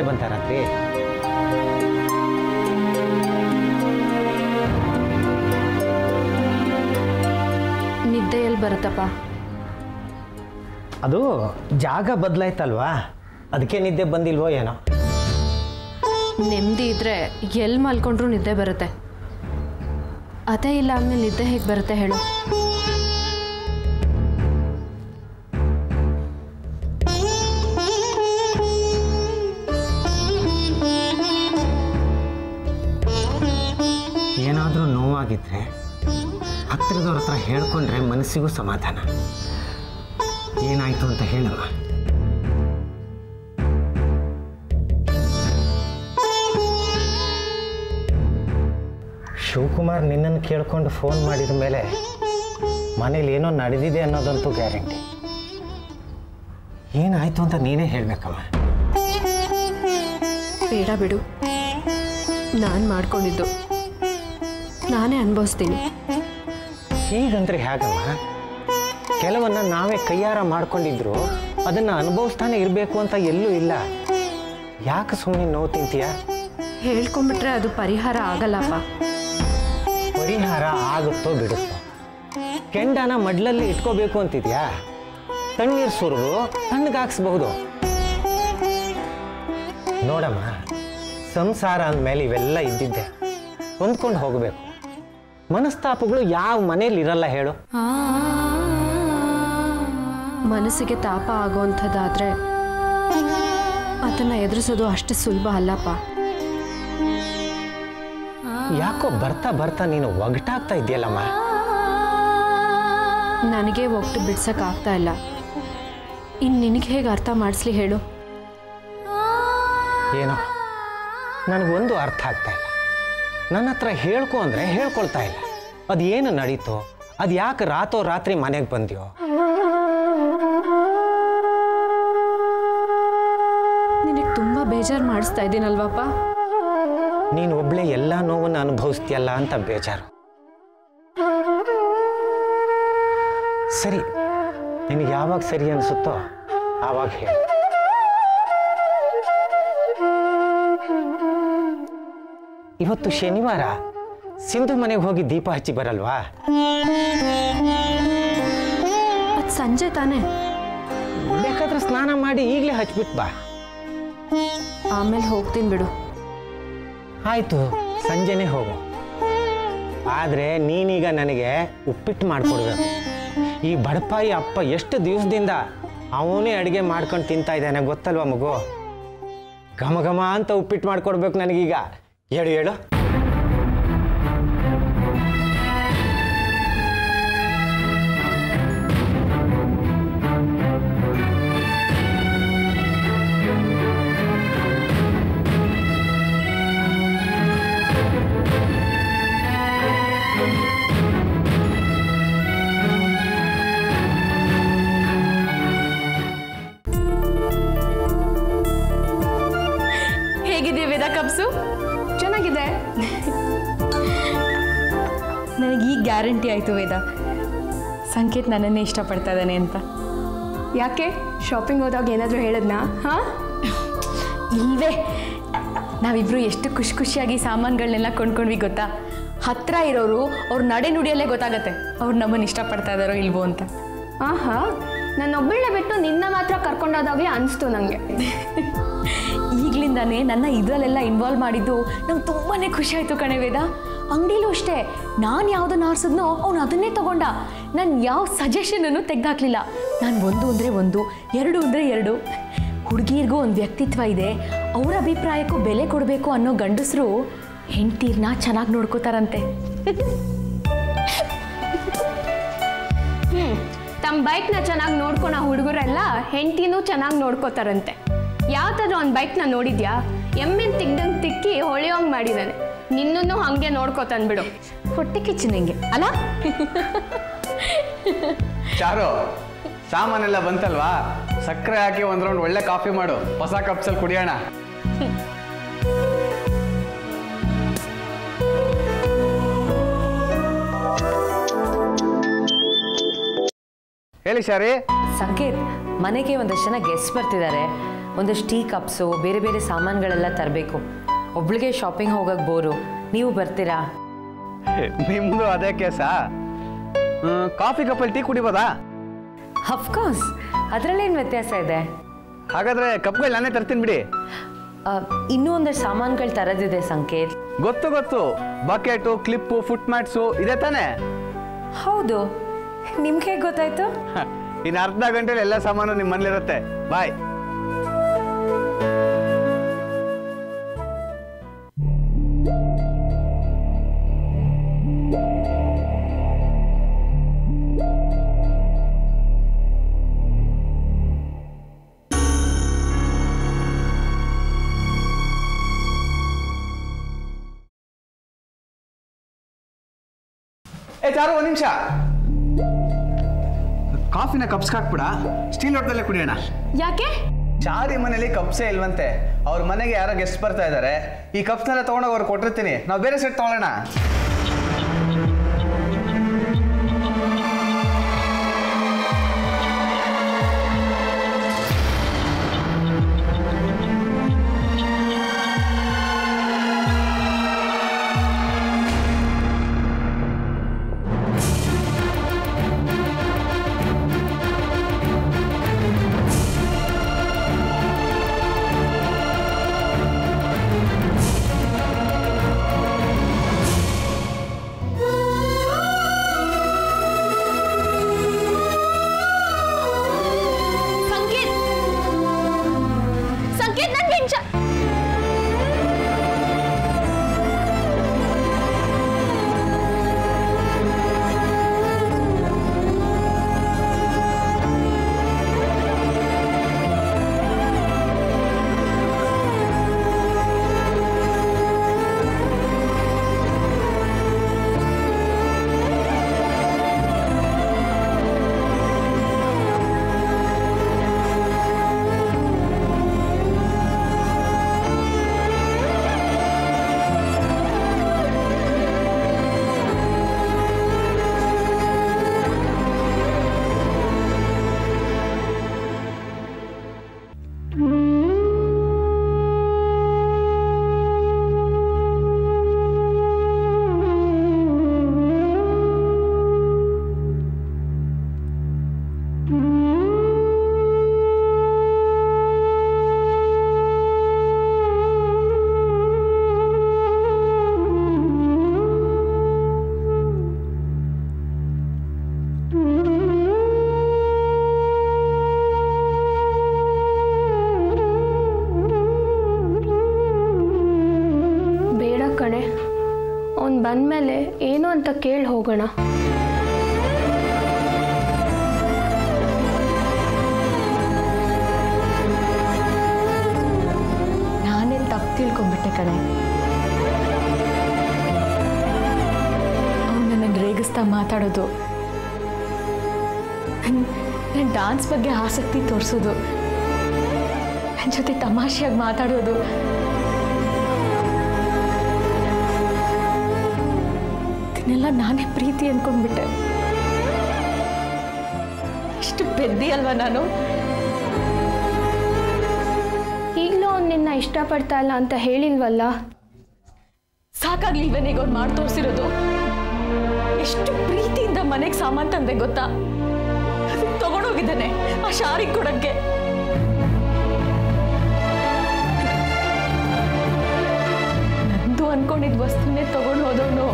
ಬಂತ ರಾತ್ರಿ ನಿದ್ದೆ ಎಲ್ಲಿ ಬರುತ್ತಪ್ಪ ಅದು ಜಾಗ ಬದಲಾಯ್ತಲ್ವಾ ಅದಕ್ಕೆ ನಿದ್ದೆ ಬಂದಿಲ್ವೋ ಏನೋ ನೆಮ್ಮದಿ ಇದ್ರೆ ಎಲ್ಲಿ ಮಲ್ಕೊಂಡ್ರೂ ನಿದ್ದೆ ಬರುತ್ತೆ ಅದೇ ಇಲ್ಲ ಆಮೇಲೆ ನಿದ್ದೆ ಹೇಗೆ ಬರುತ್ತೆ ಹೇಳು ಏನಾದರೂ ನೋವಾಗಿದ್ರೆ ಹತ್ತಿರದವ್ರ ಹತ್ರ ಹೇಳ್ಕೊಂಡ್ರೆ ಮನಸ್ಸಿಗೂ ಸಮಾಧಾನ ಏನಾಯ್ತು ಅಂತ ಹೇಳಮ್ಮ ಶಿವಕುಮಾರ್ ನಿನ್ನನ್ನು ಕೇಳ್ಕೊಂಡು ಫೋನ್ ಮಾಡಿದ ಮೇಲೆ ಮನೇಲಿ ಏನೋ ನಡೆದಿದೆ ಅನ್ನೋದಂತೂ ಗ್ಯಾರಂಟಿ ಏನಾಯ್ತು ಅಂತ ನೀನೇ ಹೇಳ್ಬೇಕಮ್ಮ ಬೇಡ ಬಿಡು ನಾನು ಮಾಡ್ಕೊಂಡಿದ್ದು ನಾನೇ ಅನುಭವಿಸ್ತೀನಿ ಹೀಗಂದ್ರೆ ಹೇಗಮ್ಮ ಕೆಲವನ್ನ ನಾವೇ ಕೈಯಾರ ಮಾಡ್ಕೊಂಡಿದ್ರು ಅದನ್ನ ಅನುಭವಿಸ್ತಾನೆ ಇರಬೇಕು ಅಂತ ಎಲ್ಲೂ ಇಲ್ಲ ಯಾಕೆ ಸುಮ್ಮನೆ ನೋವು ತಿಂತೀಯ ಹೇಳ್ಕೊಂಬಿಟ್ರೆ ಅದು ಪರಿಹಾರ ಆಗಲ್ಲಪ್ಪ ಪರಿಹಾರ ಆಗುತ್ತೋ ಬಿಡುತ್ತೋ ಕೆಂಡನ ಮಡ್ಲಲ್ಲಿ ಇಟ್ಕೋಬೇಕು ಅಂತಿದ್ಯಾ ತಣ್ಣೀರು ಸುರಿದು ತಣ್ಣಗಾಕ್ಸ್ಬಹುದು ನೋಡಮ್ಮ ಸಂಸಾರ ಅಂದಮೇಲೆ ಇವೆಲ್ಲ ಇದ್ದಿದ್ದೆ ಹೊಂದ್ಕೊಂಡು ಹೋಗಬೇಕು ಮನಸ್ತಾಪಗಳು ಯಾವ ಮನೇಲಿ ಇರಲ್ಲ ಹೇಳು ಮನಸ್ಸಿಗೆ ತಾಪ ಆಗೋವಂಥದ್ದಾದ್ರೆ ಅದನ್ನು ಎದುರಿಸೋದು ಅಷ್ಟು ಸುಲಭ ಅಲ್ಲಪ್ಪ ಯಾಕೋ ಬರ್ತಾ ಬರ್ತಾ ನೀನು ಒಗಟಾಗ್ತಾ ಇದೆಯಲ್ಲಮ್ಮ ನನಗೆ ಒಟ್ಟು ಬಿಡ್ಸೋಕ್ಕಾಗ್ತಾ ಇಲ್ಲ ಇನ್ನು ನಿನಗೆ ಹೇಗೆ ಅರ್ಥ ಮಾಡಿಸ್ಲಿ ಹೇಳು ಏನೋ ನನಗೊಂದು ಅರ್ಥ ಆಗ್ತಾ ಇಲ್ಲ ನನ್ನ ಹತ್ರ ಹೇಳ್ಕೊ ಅಂದರೆ ಹೇಳ್ಕೊಳ್ತಾ ಇಲ್ಲ ಅದು ಏನು ನಡೀತೋ ಅದು ಯಾಕೆ ರಾತೋ ರಾತ್ರಿ ಮನೆಗೆ ಬಂದ್ಯೋ ನಿನಗೆ ತುಂಬ ಬೇಜಾರು ಮಾಡಿಸ್ತಾ ಇದ್ದೀನಲ್ವಪ್ಪ ನೀನು ಒಬ್ಳೆ ಎಲ್ಲ ನೋವನ್ನು ಅನುಭವಿಸ್ತೀಯಲ್ಲ ಅಂತ ಬೇಜಾರು ಸರಿ ನಿನಗೆ ಯಾವಾಗ ಸರಿ ಅನಿಸುತ್ತೋ ಆವಾಗ ಹೇಳು ಇವತ್ತು ಶನಿವಾರ ಸಿಂಧು ಮನೆಗೆ ಹೋಗಿ ದೀಪ ಹಚ್ಚಿ ಬರಲ್ವಾ ಅದು ಸಂಜೆ ತಾನೇ ಬೇಕಾದ್ರೆ ಸ್ನಾನ ಮಾಡಿ ಈಗಲೇ ಹಚ್ಬಿಟ್ಟು ಬಾ ಆಮೇಲೆ ಹೋಗ್ತೀನಿ ಬಿಡು ಆಯ್ತು ಸಂಜೆನೇ ಹೋಗು ಆದರೆ ನೀನೀಗ ನನಗೆ ಉಪ್ಪಿಟ್ಟು ಮಾಡಿಕೊಡ್ಬೇಕು ಈ ಬಡಪಾಯಿ ಅಪ್ಪ ಎಷ್ಟು ದಿವಸದಿಂದ ಅವನೇ ಅಡುಗೆ ಮಾಡ್ಕೊಂಡು ತಿಂತಾ ಇದ್ದಾನೆ ಗೊತ್ತಲ್ವಾ ಮಗು ಘಮ ಘಮ ಅಂತ ಉಪ್ಪಿಟ್ಟು ಮಾಡ್ಕೊಡ್ಬೇಕು ನನಗೀಗ ಹೇಳು ಹೇಳು ಹೇಗಿದೆ ವೇದ ಕಬ್ಸು ಚೆನ್ನಾಗಿದೆ ನನಗೆ ಈ ಗ್ಯಾರಂಟಿ ಆಯಿತು ವೇದ ಸಂಕೇತ್ ನನ್ನನ್ನೇ ಇಷ್ಟಪಡ್ತಾ ಇದ್ದಾನೆ ಅಂತ ಯಾಕೆ ಶಾಪಿಂಗ್ ಹೋದಾಗ ಏನಾದರೂ ಹೇಳದ್ನಾ ಹಾಂ ಇಲ್ವೇ ನಾವಿಬ್ರು ಎಷ್ಟು ಖುಷಿ ಖುಷಿಯಾಗಿ ಸಾಮಾನುಗಳನ್ನೆಲ್ಲ ಕೊಂಡ್ಕೊಂಡ್ವಿ ಗೊತ್ತಾ ಹತ್ರ ಇರೋರು ಅವ್ರ ನಡೆ ನುಡಿಯಲ್ಲೇ ಗೊತ್ತಾಗತ್ತೆ ಅವ್ರು ನಮ್ಮನ್ನು ಇಷ್ಟಪಡ್ತಾ ಇದ್ದಾರೋ ಇಲ್ವೋ ಅಂತ ಆಹಾ ನನ್ನೊಬ್ಬಳನ್ನ ಬಿಟ್ಟು ನಿನ್ನ ಮಾತ್ರ ಕರ್ಕೊಂಡೋದಾಗಲೇ ಅನಿಸ್ತು ನನಗೆ ಈಗಲಿಂದಾನೇ ನನ್ನ ಇದರಲ್ಲೆಲ್ಲ ಇನ್ವಾಲ್ವ್ ಮಾಡಿದ್ದು ನಂಗೆ ತುಂಬಾ ಖುಷಿ ಆಯಿತು ಕಣೆ ವೇದ ಅಂಗಡಿಲೂ ಅಷ್ಟೇ ನಾನು ಯಾವುದನ್ನು ಆರಿಸಿದ್ನೋ ಅವ್ನು ಅದನ್ನೇ ತಗೊಂಡ ನಾನು ಯಾವ ಸಜೆಷನನ್ನು ತೆಗೆದಾಕ್ಲಿಲ್ಲ ನಾನು ಒಂದು ಅಂದರೆ ಒಂದು ಎರಡು ಅಂದರೆ ಎರಡು ಹುಡುಗಿರ್ಗೂ ಒಂದು ವ್ಯಕ್ತಿತ್ವ ಇದೆ ಅವ್ರ ಅಭಿಪ್ರಾಯಕ್ಕೂ ಬೆಲೆ ಕೊಡಬೇಕು ಅನ್ನೋ ಗಂಡಸರು ಹೆಂಡ್ತೀರ್ನ ಚೆನ್ನಾಗಿ ನೋಡ್ಕೋತಾರಂತೆ ಹ್ಞೂ ತಮ್ಮ ಬೈಕ್ನ ಚೆನ್ನಾಗಿ ನೋಡ್ಕೊಳೋ ಹುಡುಗರೆಲ್ಲ ಹೆಂಡತಿನೂ ಚೆನ್ನಾಗಿ ನೋಡ್ಕೋತಾರಂತೆ ಯಾವ್ದಾದ್ರು ಒಂದು ಬೈಕ್ನ ನೋಡಿದ್ಯಾ ಎಮ್ಮೆನ್ ತಿಗ್ದಂಗೆ ತಿಕ್ಕಿ ಹೊಳೆಯೋಂಗೆ ಮಾಡಿದ್ದಾನೆ ನಿನ್ನನ್ನು ಹಾಗೆ ನೋಡ್ಕೋತಾನೆ ಬಿಡು ಹೊಟ್ಟೆ ಕಿಚ್ಚು ನಿಂಗೆ ಅಲ್ಲ ಚಾರು ಸಾಮಾನೆಲ್ಲ ಬಂತಲ್ವಾ ಸಕ್ಕರೆ ಹಾಕಿ ಒಂದ್ ರೌಂಡ್ ಒಳ್ಳೆ ಕಾಫಿ ಮಾಡು ಹೊಸ ಕಪ್ಸಲ್ಲಿ ಕುಡಿಯೋಣ ಹೇಳಿ ಶಾರಿ ಸಂಕೇತ್ ಮನೆಗೆ ಒಂದಷ್ಟು ಜನ ಗೆಸ್ಟ್ ಬರ್ತಿದ್ದಾರೆ ಒಂದಷ್ಟು ಟೀ ಕಪ್ಸು ಬೇರೆ ಬೇರೆ ಸಾಮಾನುಗಳೆಲ್ಲ ತರಬೇಕು ಒಬ್ಳಿಗೆ ಶಾಪಿಂಗ್ ಹೋಗಕ್ಕೆ ಬೋರು ನೀವು ಬರ್ತೀರಾ ನಿಮ್ದು ಅದೇ ಕೇಸ ಕಾಫಿ ಕಪ್ಪಲ್ಲಿ ಟೀ ಕುಡಿಬೋದಾ ಅಫ್ಕೋರ್ಸ್ ಅದರಲ್ಲೇನು ವ್ಯತ್ಯಾಸ ಇದೆ ಹಾಗಾದ್ರೆ ಕಪ್ಗಳು ನಾನೇ ತರ್ತೀನಿ ಬಿಡಿ ಆ, ಇನ್ನೂ ಒಂದಷ್ಟು ಸಾಮಾನುಗಳು ತರೋದಿದೆ ಸಂಕೇತ್ ಗೊತ್ತು ಗೊತ್ತು ಬಕೆಟು ಕ್ಲಿಪ್ಪು ಫುಟ್ ಮ್ಯಾಟ್ಸು ಇದೆ ತಾನೇ ಹೌದು ನಿಮ್ಗೆ ಹೇಗೆ ಗೊತ್ತಾಯ್ತು ಇನ್ನು ಅರ್ಧ ಗಂಟೆಲಿ ಎಲ್ಲ ಸಾಮಾನು ನಿಮ್ಮ ಮನೇಲಿರುತ್ತೆ ಬಾಯ್ ಏ ಚಾರು ಒಂದು ನಿಮಿಷ ಕಾಫಿನ ಕಪ್ಸ್ ಹಾಕ್ಬಿಡ ಸ್ಟೀಲ್ ಲೋಟದಲ್ಲೇ ಕುಡಿಯೋಣ ಯಾಕೆ ಚಾರಿ ಮನೇಲಿ ಕಪ್ಸೇ ಇಲ್ವಂತೆ ಅವ್ರ ಮನೆಗೆ ಯಾರೋ ಗೆಸ್ಟ್ ಬರ್ತಾ ಇದ್ದಾರೆ ಈ ಕಪ್ಸ್ನೆಲ್ಲ ತೊಗೊಂಡೋಗಿ ಅವ್ರು ಕೊಟ್ಟಿರ್ತೀನಿ ನಾವು ಬೇರೆ ಸೆಟ್ ತೊಗೊಳ್ಳೋಣ ಸಂಕೇತ್ ಸಂಕೇತ್ ನನ್ಗೆ ಹೆಂಚ ಬೇಡ ಕಣೆ ಅವ್ನು ಬಂದಮೇಲೆ ಏನು ಅಂತ ಕೇಳಿ ಹೋಗೋಣ ನಾನೇ ತಪ್ಪು ತಿಳ್ಕೊಂಬಿಟ್ಟೆ ಕಣೆ ಅವ್ನು ನನ್ನನ್ನು ರೇಗಿಸ್ತಾ ಮಾತಾಡೋದು ನನ್ನ ಡಾನ್ಸ್ ಬಗ್ಗೆ ಆಸಕ್ತಿ ತೋರಿಸೋದು ನನ್ನ ಜೊತೆ ತಮಾಷೆಯಾಗಿ ಮಾತಾಡೋದು ಇದನ್ನೆಲ್ಲ ನಾನೇ ಪ್ರೀತಿ ಅನ್ಕೊಂಡ್ಬಿಟ್ಟೆ ಎಷ್ಟು ಪೆದ್ದಿ ಅಲ್ವಾ ನಾನು ಈಗಲೂ ಅವ್ನು ನಿನ್ನ ಇಷ್ಟಪಡ್ತಾ ಇಲ್ಲ ಅಂತ ಹೇಳಿಲ್ವಲ್ಲ ಸಾಕಾಗ್ಲಿಲ್ವೇನೀಗ ಅವ್ನು ಮಾಡಿ ತೋರಿಸಿರೋದು ಎಷ್ಟು ಪ್ರೀತಿಯಿಂದ ಮನೆಗೆ ಸಾಮಾನು ತಂದೆ ಗೊತ್ತಾ ಅದನ್ನ ತಗೊಂಡೋಗಿದ್ದಾನೆ ಆ ಶಾರಿಗೆ ಕೊಡಕ್ಕೆ ನಂದು ಅನ್ಕೊಂಡಿದ್ ವಸ್ತುನೇ ತಗೊಂಡು ಹೋದವನು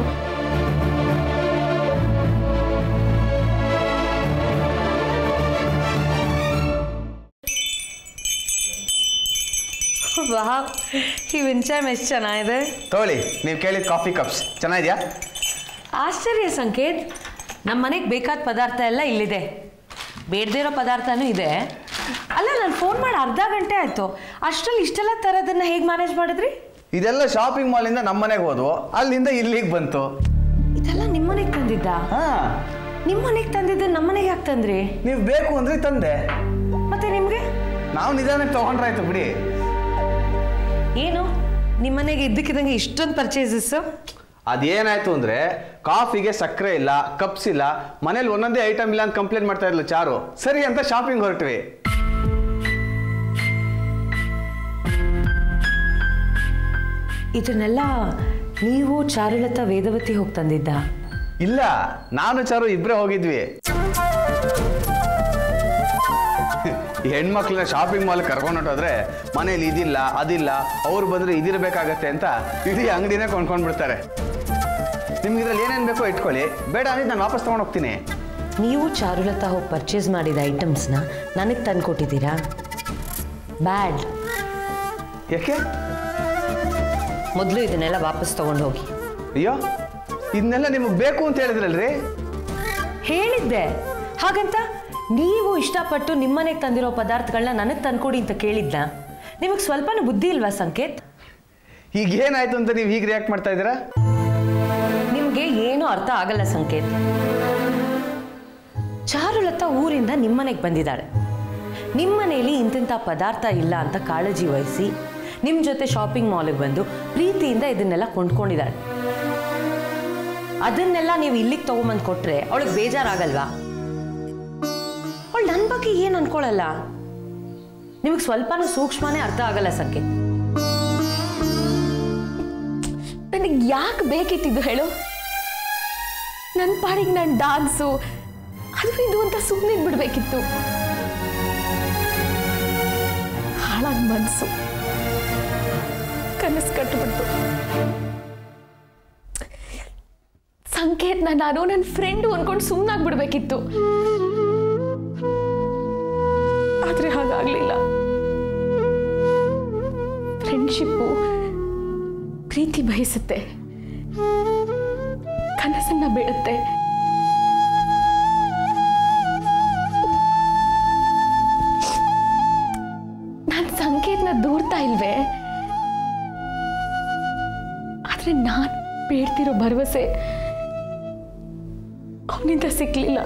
ವಾಹ್ ಈ ವಿಂಚಾಮ್ ಎಷ್ಟು ಚೆನ್ನಾಗಿದೆ ತಗೊಳ್ಳಿ ನೀವು ಕೇಳಿದ ಕಾಫಿ ಕಪ್ಸ್ ಚೆನ್ನಾಗಿದ್ಯಾ ಆಶ್ಚರ್ಯ ಸಂಕೇತ್ ನಮ್ಮ ಮನೆಗೆ ಬೇಕಾದ ಪದಾರ್ಥ ಎಲ್ಲ ಇಲ್ಲಿದೆ ಬೇಡದೇ ಇರೋ ಪದಾರ್ಥನೂ ಇದೆ ಅಲ್ಲ ನಾನು ಫೋನ್ ಮಾಡಿ ಅರ್ಧ ಗಂಟೆ ಆಯಿತು ಅಷ್ಟರಲ್ಲಿ ಇಷ್ಟೆಲ್ಲ ತರೋದನ್ನ ಹೇಗೆ ಮ್ಯಾನೇಜ್ ಮಾಡಿದ್ರಿ ಇದೆಲ್ಲ ಶಾಪಿಂಗ್ ಮಾಲಿಂದ ನಮ್ಮ ಮನೆಗೆ ಹೋದ್ವು ಅಲ್ಲಿಂದ ಇಲ್ಲಿಗೆ ಬಂತು ಇದೆಲ್ಲ ನಿಮ್ಮ ಮನೆಗೆ ತಂದಿದ್ದ ಹಾ ನಿಮ್ಮ ಮನೆಗೆ ತಂದಿದ್ದು ನಮ್ಮ ಮನೆಗೆ ಯಾಕೆ ತಂದ್ರಿ ನೀವು ಬೇಕು ಅಂದ್ರೆ ತಂದೆ ಮತ್ತೆ ನಿಮಗೆ ನಾವು ನಿಧಾನಕ್ಕೆ ತಗೊಂಡ್ರಾಯ್ತು ಬಿಡಿ ಏನು ನಿಮ್ಮ ಮನೆಗೆ ಇದ್ದಕ್ಕಿದ್ದಂಗೆ ಇಷ್ಟೊಂದು ಪರ್ಚೇಸಸ್ಸು ಅದೇನಾಯ್ತು ಅಂದ್ರೆ ಕಾಫಿಗೆ ಸಕ್ಕರೆ ಇಲ್ಲ ಕಪ್ಸ್ ಇಲ್ಲ ಮನೇಲಿ ಒಂದೊಂದೇ ಐಟಮ್ ಇಲ್ಲ ಅಂತ ಕಂಪ್ಲೇಂಟ್ ಮಾಡ್ತಾ ಇರ್ಲಿಲ್ಲ ಚಾರು ಸರಿ ಅಂತ ಶಾಪಿಂಗ್ ಹೊರಟ್ವಿ ಇದನ್ನೆಲ್ಲ ನೀವು ಚಾರುಲತಾ ವೇದವತಿ ಹೋಗಿ ತಂದಿದ್ದ ಇಲ್ಲ ನಾನು ಚಾರು ಇಬ್ಬರೇ ಹೋಗಿದ್ವಿ ಈ ಹೆಣ್ಮಕ್ಳನ್ನ ಶಾಪಿಂಗ್ ಮಾಲ್ ಕರ್ಕೊಂಡು ಹೊಟ್ಟೋದ್ರೆ ಮನೇಲಿ ಇದಿಲ್ಲ ಅದಿಲ್ಲ ಅವ್ರು ಬಂದ್ರೆ ಇದಿರಬೇಕಾಗತ್ತೆ ಅಂತ ಇಡೀ ಅಂಗಡಿನೇ ಕೊಂಡ್ಕೊಂಡ್ಬಿಡ್ತಾರೆ ನಿಮ್ಗೆ ಇದ್ರಲ್ಲಿ ಏನೇನು ಬೇಕೋ ಇಟ್ಕೊಳ್ಳಿ ಬೇಡ ಅಂದ್ರೆ ನಾನು ವಾಪಸ್ ತೊಗೊಂಡು ಹೋಗ್ತೀನಿ ನೀವು ಚಾರುಲತಾ ಹೋಗಿ ಪರ್ಚೇಸ್ ಮಾಡಿದ ಐಟಮ್ಸ್ನ ನನಗೆ ತಂದು ಕೊಟ್ಟಿದ್ದೀರಾ ಬ್ಯಾಡ್ ಯಾಕೆ ಮೊದಲು ಇದನ್ನೆಲ್ಲ ವಾಪಸ್ ತಗೊಂಡು ಹೋಗಿ ಅಯ್ಯೋ ಇದನ್ನೆಲ್ಲ ನಿಮಗೆ ಬೇಕು ಅಂತ ಹೇಳಿದ್ರಲ್ರಿ ಹೇಳಿದ್ದೆ ಹಾಗಂತ ನೀವು ಇಷ್ಟಪಟ್ಟು ನಿಮ್ಮನೆಗೆ ತಂದಿರೋ ಪದಾರ್ಥಗಳನ್ನ ನನಗೆ ತಂದ್ಕೊಡಿ ಅಂತ ಕೇಳಿದ್ದ ನಿಮಗೆ ಸ್ವಲ್ಪನೂ ಬುದ್ಧಿ ಇಲ್ವಾ ಸಂಕೇತ್ ಈಗ ಏನಾಯ್ತು ಅಂತ ನೀವು ಹೀಗೆ ರಿಯಾಕ್ಟ್ ಮಾಡ್ತಾ ಇದ್ದೀರಾ ನಿಮಗೆ ಏನೂ ಅರ್ಥ ಆಗಲ್ಲ ಸಂಕೇತ್ ಚಾರುಲತಾ ಊರಿಂದ ನಿಮ್ಮನೆಗೆ ಬಂದಿದ್ದಾಳೆ ನಿಮ್ಮನೇಲಿ ಇಂತಿಂಥ ಪದಾರ್ಥ ಇಲ್ಲ ಅಂತ ಕಾಳಜಿ ವಹಿಸಿ ನಿಮ್ಮ ಜೊತೆ ಶಾಪಿಂಗ್ ಮಾಲಿಗೆ ಬಂದು ಪ್ರೀತಿಯಿಂದ ಇದನ್ನೆಲ್ಲ ಕೊಂಡ್ಕೊಂಡಿದ್ದಾಳೆ ಅದನ್ನೆಲ್ಲ ನೀವು ಇಲ್ಲಿಗೆ ತಗೊಂಬಂದು ಕೊಟ್ರೆ ಅವಳಿಗೆ ಬೇಜಾರಾಗಲ್ವಾ ಅವಳು ನನ್ನ ಬಗ್ಗೆ ಏನು ಅನ್ಕೊಳ್ಳಲ್ಲ ನಿಮಗೆ ಸ್ವಲ್ಪನೂ ಸೂಕ್ಷ್ಮನೇ ಅರ್ಥ ಆಗಲ್ಲ ಸಂಕೇತ್ ನನಗೆ ಯಾಕೆ ಬೇಕಿತ್ತಿದ್ದು ಹೇಳು ನನ್ನ ಪಾಡಿಗೆ ನಾನು ಡಾನ್ಸು ಅದು ಇದು ಅಂತ ಸುಮ್ಮನೆ ಬಿಡಬೇಕಿತ್ತು ಹಾಳಾದ ಮನಸ್ಸು ಕನಸು ಕಟ್ಟಿಬಿಡ್ತು ಸಂಕೇತ್ನ ನಾನು ನನ್ನ ಫ್ರೆಂಡು ಅನ್ಕೊಂಡು ಸುಮ್ಮನಾಗ್ಬಿಡ್ಬೇಕಿತ್ತು ಆದ್ರೆ ಹಾಗಾಗ್ಲಿಲ್ಲ ಫ್ರೆಂಡ್ಶಿಪ್ಪು ಪ್ರೀತಿ ಬಯಸುತ್ತೆ ಕನಸನ್ನ ಬೀಳುತ್ತೆ ನಾನು ಸಂಕೇತನ ದೂರ್ತಾ ಇಲ್ವೇ ಆದ್ರೆ ನಾನು ಬೇಡ್ತಿರೋ ಭರವಸೆ ಅವನಿಂದ ಸಿಕ್ಲಿಲ್ಲ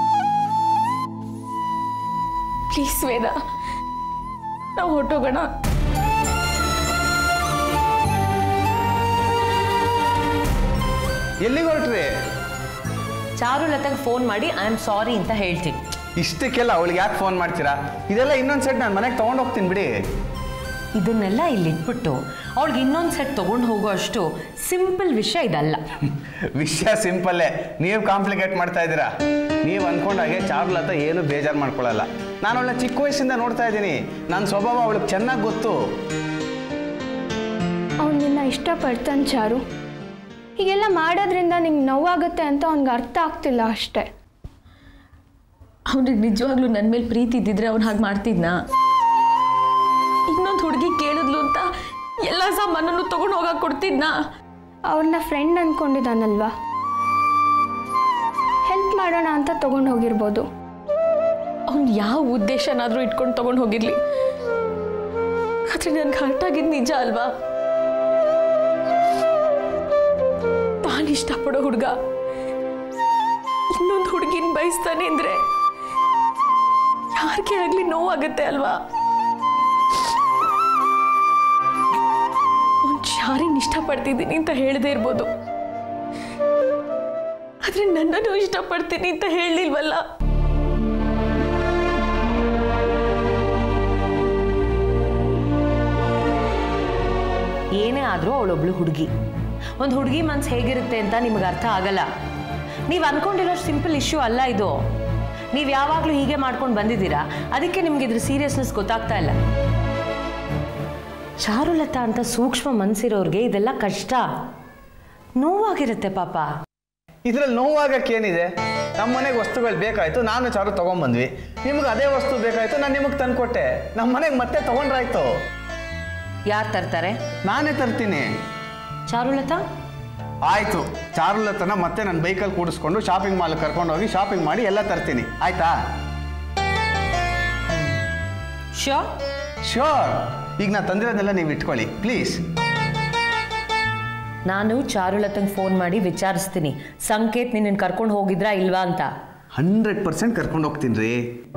ಪ್ಲೀಸ್ ವೇದ ನಾವು ಹೊಟ್ಟೋಗೋಣ ಎಲ್ಲಿಗೆ ಹೊರಟ್ರಿ ಚಾರುಲತಾಗೆ ಫೋನ್ ಮಾಡಿ ಐ ಆಮ್ ಸಾರಿ ಅಂತ ಹೇಳ್ತೀನಿ ಇಷ್ಟಕ್ಕೆಲ್ಲ ಅವಳಿಗೆ ಯಾಕೆ ಫೋನ್ ಮಾಡ್ತೀರಾ ಇದೆಲ್ಲ ಇನ್ನೊಂದು ಸೆಟ್ ನಾನು ಮನೆಗೆ ತೊಗೊಂಡು ಹೋಗ್ತೀನಿ ಬಿಡಿ ಇದನ್ನೆಲ್ಲ ಇಲ್ಲಿ ಇಟ್ಬಿಟ್ಟು ಅವಳಿಗೆ ಇನ್ನೊಂದು ಸೆಟ್ ತೊಗೊಂಡು ಹೋಗೋ ಅಷ್ಟು ಸಿಂಪಲ್ ವಿಷಯ ಇದಲ್ಲ ವಿಷಯ ಸಿಂಪಲ್ಲೇ ನೀವು ಕಾಂಪ್ಲಿಕೇಟ್ ಮಾಡ್ತಾ ಇದ್ದೀರಾ ನೀವು ಅಂದ್ಕೊಂಡಾಗೆ ಚಾರುಲತ ಏನು ಬೇಜಾರು ಮಾಡ್ಕೊಳ್ಳಲ್ಲ ನಾನು ಅವಳನ್ನ ಚಿಕ್ಕ ವಯಸ್ಸಿಂದ ನೋಡ್ತಾ ಇದ್ದೀನಿ ನನ್ನ ಸ್ವಭಾವ ಅವಳಿಗೆ ಚೆನ್ನಾಗಿ ಗೊತ್ತು ಅವ್ನು ನಿನ್ನ ಇಷ್ಟಪಡ್ತಾನೆ ಚಾರು ಹೀಗೆಲ್ಲ ಮಾಡೋದ್ರಿಂದ ನಿಂಗೆ ನೋವಾಗುತ್ತೆ ಅಂತ ಅವ್ನಿಗೆ ಅರ್ಥ ಆಗ್ತಿಲ್ಲ ಅಷ್ಟೇ ಅವನಿಗೆ ನಿಜವಾಗ್ಲೂ ನನ್ನ ಮೇಲೆ ಪ್ರೀತಿ ಇದ್ದಿದ್ರೆ ಅವ್ನು ಹಾಗೆ ಮಾಡ್ತಿದ್ನಾ ಇನ್ನೊಂದು ಹುಡುಗಿ ಕೇಳಿದ್ಲು ಅಂತ ಎಲ್ಲ ಸಾಮಾನನ್ನು ತಗೊಂಡು ಹೋಗಕ್ಕೆ ಕೊಡ್ತಿದ್ನಾ ಅವ್ರನ್ನ ಫ್ರೆಂಡ್ ಅಂದ್ಕೊಂಡಿದ್ದಾನಲ್ವಾ ಹೆಲ್ಪ್ ಮಾಡೋಣ ಅಂತ ತೊಗೊಂಡು ಹೋಗಿರ್ಬೋದು ಅವ್ನು ಯಾವ ಉದ್ದೇಶನಾದರೂ ಇಟ್ಕೊಂಡು ತಗೊಂಡು ಹೋಗಿರ್ಲಿ ಆದ್ರೆ ನನ್ಗೆ ಹರ್ಟ್ ಆಗಿದ್ದು ನಿಜ ಅಲ್ವಾ ತಾನು ಇಷ್ಟಪಡೋ ಹುಡುಗ ಇನ್ನೊಂದು ಹುಡುಗಿನ ಬಯಸ್ತಾನೆ ಅಂದ್ರೆ ಯಾರಿಗೆ ಆಗ್ಲಿ ನೋವಾಗುತ್ತೆ ಅಲ್ವಾ ಅವ್ನು ಯಾರಿನ ಇಷ್ಟಪಡ್ತಿದ್ದೀನಿ ಅಂತ ಹೇಳದೇ ಇರ್ಬೋದು ಆದ್ರೆ ನನ್ನನ್ನು ಇಷ್ಟಪಡ್ತೀನಿ ಅಂತ ಹೇಳಿಲ್ವಲ್ಲ ಏನೇ ಆದರೂ ಅವಳೊಬ್ಳು ಹುಡುಗಿ ಒಂದು ಹುಡುಗಿ ಮನ್ಸು ಹೇಗಿರುತ್ತೆ ಅಂತ ನಿಮಗೆ ಅರ್ಥ ಆಗಲ್ಲ ನೀವು ಅನ್ಕೊಂಡಿರೋ ಸಿಂಪಲ್ ಇಶ್ಯೂ ಅಲ್ಲ ಇದು ನೀವು ಯಾವಾಗಲೂ ಹೀಗೆ ಮಾಡ್ಕೊಂಡು ಬಂದಿದ್ದೀರಾ ಅದಕ್ಕೆ ನಿಮ್ಗೆ ಇದ್ರ ಸೀರಿಯಸ್ನೆಸ್ ಗೊತ್ತಾಗ್ತಾ ಇಲ್ಲ ಚಾರುಲತಾ ಅಂತ ಸೂಕ್ಷ್ಮ ಮನ್ಸಿರೋರ್ಗೆ ಇದೆಲ್ಲ ಕಷ್ಟ ನೋವಾಗಿರುತ್ತೆ ಪಾಪ ಇದ್ರಲ್ಲಿ ನೋವಾಗಕ್ಕೆ ಏನಿದೆ ನಮ್ಮ ಮನೆಗೆ ವಸ್ತುಗಳು ಬೇಕಾಯ್ತು ನಾನು ಚಾರು ತೊಗೊಂಬಂದ್ವಿ ನಿಮ್ಗೆ ಅದೇ ವಸ್ತು ಬೇಕಾಯ್ತು ನಾನು ನಿಮಗೆ ತಂದ್ಕೊಟ್ಟೆ ನಮ್ಮ ಮನೆಗೆ ಮತ್ತೆ ತೊಗೊಂಡ್ರಾಯ್ತು ಯಾರು ತರ್ತಾರೆ ನಾನೇ ತರ್ತೀನಿ ಚಾರುಲತಾ ಆಯ್ತು ಚಾರುಲತನ ಮತ್ತೆ ನನ್ನ ಬೈಕಲ್ಲಿ ಕೂಡಿಸ್ಕೊಂಡು ಶಾಪಿಂಗ್ ಮಾಲ್ ಕರ್ಕೊಂಡು ಹೋಗಿ ಶಾಪಿಂಗ್ ಮಾಡಿ ಎಲ್ಲ ತರ್ತೀನಿ ಆಯ್ತಾ ಶ್ಯೋ ಶ್ಯೂರ್ ಈಗ ನಾನು ತಂದಿರೋದನ್ನೆಲ್ಲ ನೀವು ಇಟ್ಕೊಳ್ಳಿ ಪ್ಲೀಸ್ ನಾನು ಚಾರುಲತಂಗೆ ಫೋನ್ ಮಾಡಿ ವಿಚಾರಿಸ್ತೀನಿ ಸಂಕೇತ್ ನಿನ್ನನ್ನು ಕರ್ಕೊಂಡು ಹೋಗಿದ್ರಾ ಇಲ್ವಾ ಅಂತ ಹಂಡ್ರೆಡ್ ಪರ್ಸೆಂಟ್ ಕರ್ಕೊಂಡು ಹೋಗ್ತೀನಿ ರೀ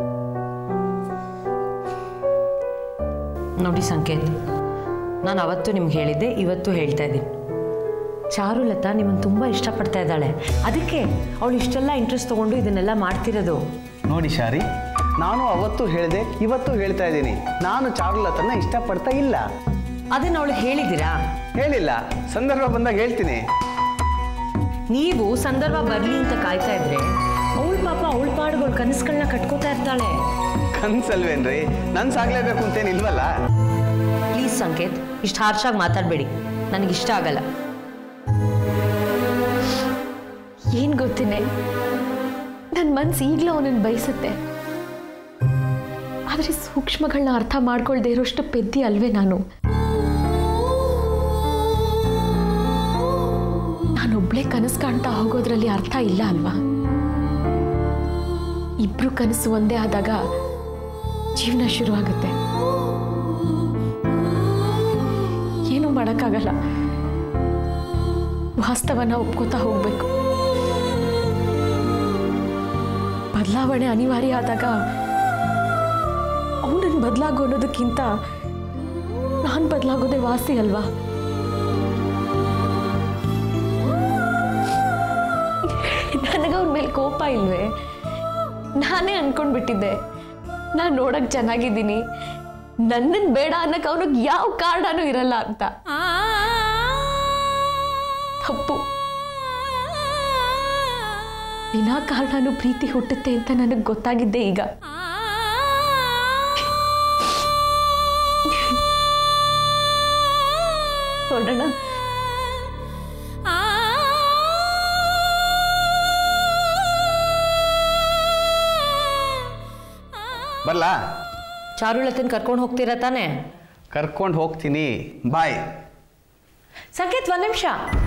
ನೋಡಿ ಸಂಕೇತ್ ನಾನು ಅವತ್ತು ನಿಮ್ಗೆ ಹೇಳಿದ್ದೆ ಇವತ್ತು ಹೇಳ್ತಾ ಇದ್ದೀನಿ ಚಾರುಲತಾ ನಿಮ್ಮನ್ನು ತುಂಬ ಇಷ್ಟಪಡ್ತಾ ಇದ್ದಾಳೆ ಅದಕ್ಕೆ ಅವಳು ಇಷ್ಟೆಲ್ಲ ಇಂಟ್ರೆಸ್ಟ್ ತೊಗೊಂಡು ಇದನ್ನೆಲ್ಲ ಮಾಡ್ತಿರೋದು ನೋಡಿ ಶಾರಿ ನಾನು ಅವತ್ತು ಹೇಳಿದೆ ಇವತ್ತು ಹೇಳ್ತಾ ಇದ್ದೀನಿ ನಾನು ಚಾರುಲತನ ಇಷ್ಟಪಡ್ತಾ ಇಲ್ಲ ಅದನ್ನು ಅವಳು ಹೇಳಿದ್ದೀರಾ ಹೇಳಿಲ್ಲ ಸಂದರ್ಭ ಬಂದಾಗ ಹೇಳ್ತೀನಿ ನೀವು ಸಂದರ್ಭ ಬರಲಿ ಅಂತ ಕಾಯ್ತಾ ಇದ್ರೆ ಅವಳ ಪಾಪ ಅವಳ ಪಾಡುಗಳು ಕನಸುಗಳನ್ನ ಕಟ್ಕೋತಾ ಇರ್ತಾಳೆ ಕನ್ಸಲ್ವೇನ್ರಿ ನನ್ ಸಾಗ್ಲೇಬೇಕು ಅಂತೇನು ಇಲ್ವಲ್ಲ ಪ್ಲೀಸ್ ಸಂಕೇತ್ ಇಷ್ಟು ಹಾರ್ಷಾಗಿ ಮಾತಾಡಬೇಡಿ ನನಗೆ ಇಷ್ಟ ಆಗಲ್ಲ ಏನು ಗೊತ್ತೇನೆ ನನ್ನ ಮನ್ಸು ಈಗಲೂ ಅವನನ್ನು ಬಯಸುತ್ತೆ ಆದರೆ ಸೂಕ್ಷ್ಮಗಳನ್ನ ಅರ್ಥ ಮಾಡ್ಕೊಳ್ದೇ ಇರೋಷ್ಟು ಪೆದ್ದಿ ಅಲ್ವೇ ನಾನು ನಾನೊಬ್ಳೆ ಕನಸು ಕಾಣ್ತಾ ಹೋಗೋದ್ರಲ್ಲಿ ಅರ್ಥ ಇಲ್ಲ ಅಲ್ವಾ ಇಬ್ರು ಕನಸು ಒಂದೇ ಆದಾಗ ಜೀವನ ಶುರು ಆಗುತ್ತೆ ಏನೂ ಮಾಡೋಕ್ಕಾಗಲ್ಲ ವಾಸ್ತವನ ಒಪ್ಕೋತಾ ಹೋಗ್ಬೇಕು ಬದಲಾವಣೆ ಅನಿವಾರ್ಯ ಆದಾಗ ಅವನನ್ನು ಬದಲಾಗೋ ಅನ್ನೋದಕ್ಕಿಂತ ನಾನು ಬದಲಾಗೋದೇ ವಾಸಿ ಅಲ್ವಾ ನನಗೆ ಅವ್ನ ಮೇಲೆ ಕೋಪ ಇಲ್ವೇ ನಾನೇ ಅನ್ಕೊಂಡ್ಬಿಟ್ಟಿದ್ದೆ ನಾನು ನೋಡಕ್ ಚೆನ್ನಾಗಿದ್ದೀನಿ ನನ್ನನ್ನು ಬೇಡ ಅನ್ನಕ್ಕೆ ಅವನಿಗೆ ಯಾವ ಕಾರಣನೂ ಇರಲ್ಲ ಅಂತ ತಪ್ಪು ವಿನಾಕಾರಣನೂ ಪ್ರೀತಿ ಹುಟ್ಟುತ್ತೆ ಅಂತ ನನಗೆ ಗೊತ್ತಾಗಿದ್ದೆ ಈಗ ನೋಡೋಣ ಬರ್ಲಾ ಚಾರುಲತನ್ ಕರ್ಕೊಂಡು ಹೋಗ್ತೀರಾ ತಾನೇ ಕರ್ಕೊಂಡು ಹೋಗ್ತೀನಿ ಬಾಯ್ ಸಂಕೇತ್ ಒಂದು ನಿಮಿಷ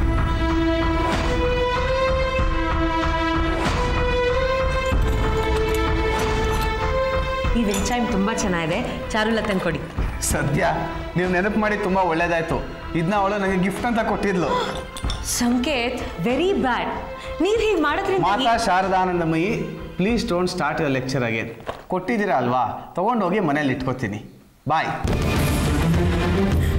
ಈ ವಿಲ್ ಚೈಮ್ ತುಂಬ ಚೆನ್ನಾಗಿದೆ ಚಾರುಲತನ್ ಕೊಡಿ ಸದ್ಯ ನೀವು ನೆನಪು ಮಾಡಿ ತುಂಬ ಒಳ್ಳೇದಾಯ್ತು ಇದನ್ನ ಅವಳು ನನಗೆ ಗಿಫ್ಟ್ ಅಂತ ಕೊಟ್ಟಿದ್ಲು ಸಂಕೇತ್ ವೆರಿ ಬ್ಯಾಡ್ ನೀವ್ ಹೀಗೆ ಮಾಡೋದ್ರಿಂದ Mata Sharadanandamayi please don't start your lecture again ಕೊಟ್ಟಿದ್ದೀರಾ ಅಲ್ವಾ ತೊಗೊಂಡೋಗಿ ಮನೇಲಿ ಇಟ್ಕೋತೀನಿ ಬಾಯ್